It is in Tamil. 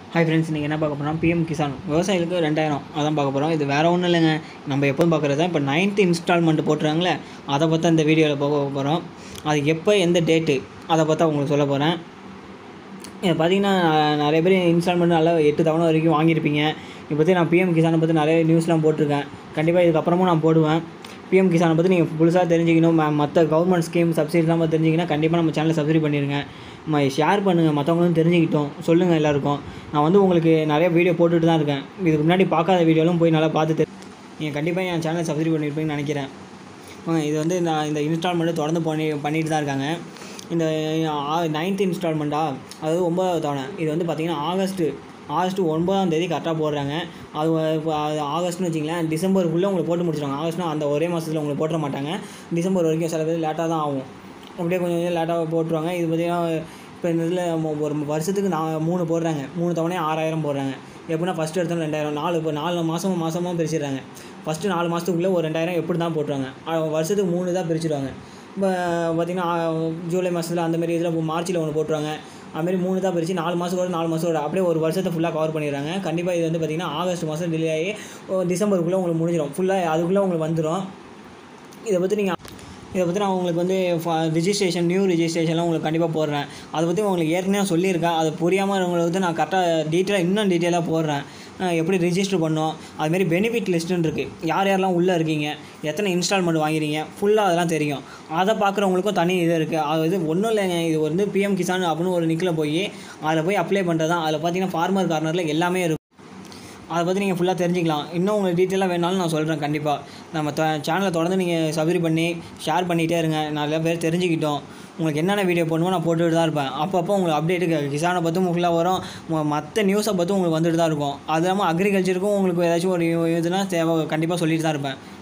ஹாய் ஃப்ரெண்ட்ஸ் இன்றைக்கி என்ன பார்க்க போகிறோம் பிஎம் கிசான் விவசாயிகளுக்கு ரெண்டாயிரம் அதான் பார்க்க போகிறோம் இது வேறு ஒன்றும் இல்லைங்க நம்ம எப்போதும் பார்க்குறது தான் இப்போ நைன்த் இன்ஸ்டால்மெண்ட் போட்டுறாங்களே அதை பற்றி இந்த வீடியோவில் போக போகிறோம் அது எப்போ எந்த டேட்டு அதை பற்றி உங்களுக்கு சொல்ல போகிறேன் இதை பார்த்தீங்கன்னா நிறைய பேர் இன்ஸ்டால்மெண்ட் நல்லா எட்டு தவணை வரைக்கும் வாங்கியிருப்பீங்க இப்போ பற்றி நான் பிஎம் கிசானை பற்றி நிறைய நியூஸ்லாம் போட்டிருக்கேன் கண்டிப்பாக இதுக்கப்புறமும் நான் போடுவேன் பிஎம் கிசானை பற்றி நீங்கள் புதுசாக தெரிஞ்சுக்கணும் ம- மற்ற கவர்மெண்ட் ஸ்கீம் சப்சிடிஸ்லாம் பற்றி தெரிஞ்சிங்கன்னா கண்டிப்பாக நம்ம சேனலை சப்ஸ்கிரைப் பண்ணிடுங்க நம்ம ஷேர் பண்ணுங்கள் மற்றவங்களும் தெரிஞ்சுக்கிட்டோம் சொல்லுங்கள் எல்லாருக்கும் நான் வந்து உங்களுக்கு நிறைய வீடியோ போட்டுட்டு தான் இருக்கேன் இதுக்கு முன்னாடி பார்க்காத வீடியோலாம் போய் நல்லா பார்த்து தெரி- நீங்கள் கண்டிப்பாக என் சேனலை சப்ஸ்கிரைப் பண்ணியிருப்பீங்கன்னு நினைக்கிறேன் வாங்க, இது வந்து நான் இந்த இன்ஸ்டால்மெண்ட்டு தொடர்ந்து பண்ணி பண்ணிட்டு தான் இருக்காங்க இந்த நைன்த் இன்ஸ்டால்மெண்ட்டா அதாவது ஒன்பதாவது தவணை இது வந்து பார்த்திங்கன்னா ஆகஸ்ட்டு ஆகஸ்ட் ஒன்பதாம் தேதி கரெக்டாக போடுறாங்க அது வ- இப்போ அது ஆகஸ்ட்னு வச்சிங்களேன் டிசம்பருக்குள்ளே உங்களுக்கு போட்டு முடிச்சிடுவாங்க ஆகஸ்ட்னா அந்த ஒரே மாதத்தில் உங்களுக்கு போட்டுற மாட்டாங்க டிசம்பர் வரைக்கும் சில பேர் லேட்டாக தான் ஆகும் அப்படியே கொஞ்சம் கொஞ்சம் லேட்டாக போட்டுருவாங்க இது பார்த்திங்கன்னா இப்போ இந்த இதில் ஒரு வருஷத்துக்கு நான் மூணு போடுறாங்க மூணு தவணையும் ஆறாயிரம் போடுறாங்க எப்படின்னா ஃபஸ்ட்டு எடுத்தோம் ரெண்டாயிரம் நாலு இப்போ நாலு மாதமும் மாதமும் பிரிச்சிடுறாங்க ஃபஸ்ட்டு நாலு மாதத்துக்குள்ளே ஒரு ரெண்டாயிரம் எப்படி தான் போட்டுருவாங்க அஹ் வருஷத்துக்கு மூணு தான் பிரிச்சிடுவாங்க இப்போ பார்த்திங்கன்னா அஹ் ஜூலை மாதத்தில் அந்தமாரி இதில் இப்போ மார்ச்சில் ஒன்று போட்டுருவாங்க அதுமாரி மூணு தான் பிரித்து நாலு மாதத்தோட நாலு மாதத்தோட அப்படியே ஒரு வருஷத்தை ஃபுல்லாக கவர் பண்ணிடுறாங்க கண்டிப்பாக இது வந்து பார்த்திங்கன்னா ஆகஸ்ட் மாதம் டிலே ஆகி ஓ, டிசம்பருக்குள்ளே உங்களுக்கு முடிஞ்சிடும் ஃபுல்லாக அதுக்குள்ளே உங்களுக்கு வந்துடும் இதை பற்றி நீங்கள் இதை பற்றி நான் உங்களுக்கு வந்து ரிஜிஸ்ட்ரேஷன் நியூ ரிஜிஸ்ட்ரேஷன்லாம் உங்களுக்கு கண்டிப்பாக போடுறேன் அதை பற்றி உங்களுக்கு ஏற்கனவே சொல்லியிருக்கேன் அது புரியாமல் உங்களுக்கு வந்து நான் கரெக்டாக டீட்டெயிலாக இன்னும் டீட்டெயிலாக போடுறேன் அஹ் எப்படி ரிஜிஸ்டர் பண்ணோம் அதுமாரி பெனிஃபிட் லிஸ்ட்டுன்னு இருக்குது யார் யாரெல்லாம் உள்ளே இருக்கீங்க எத்தனை இன்ஸ்டால்மெண்ட் வாங்கிறீங்க ஃபுல்லாக அதெல்லாம் தெரியும் அதை பார்க்குறவங்களுக்கும் தனி இது இருக்குது அது வந்து ஒன்றும் இல்லைங்க இது வந்து பிஎம் கிசான் அப்படின்னு ஒரு நிக்கில் போய் அதில் போய் அப்ளை பண்ணுறது தான் அதில் பார்த்தீங்கன்னா ஃபார்மர் கார்னரில் எல்லாமே இருக்கும் அதை பற்றி நீங்கள் ஃபுல்லாக தெரிஞ்சுக்கலாம் இன்னும் உங்களுக்கு டீட்டெயிலாக வேணாலும் நான் சொல்கிறேன் கண்டிப்பாக நம்ம த சேனலை தொடர்ந்து நீங்கள் சப்ஸ்கிரைப் பண்ணி ஷேர் பண்ணிகிட்டே இருங்க நிறைய பேர் தெரிஞ்சுக்கிட்டோம் உங்களுக்கு என்னென்ன வீடியோ போடணுமோ நான் போட்டுட்டு தான் இருப்பேன் அப்பப்போ உங்களுக்கு அப்டேட்டு கிசானை பற்றும் ஃபுல்லாக வரும் ம- மற்ற நியூஸை பற்றும் உங்களுக்கு வந்துட்டு தான் இருக்கும் அது இல்லாமல் அக்ரிகல்ச்சருக்கும் உங்களுக்கு ஏதாச்சும் ஒரு இதுனா தேவை கண்டிப்பாக சொல்லிட்டு தான் இருப்பேன்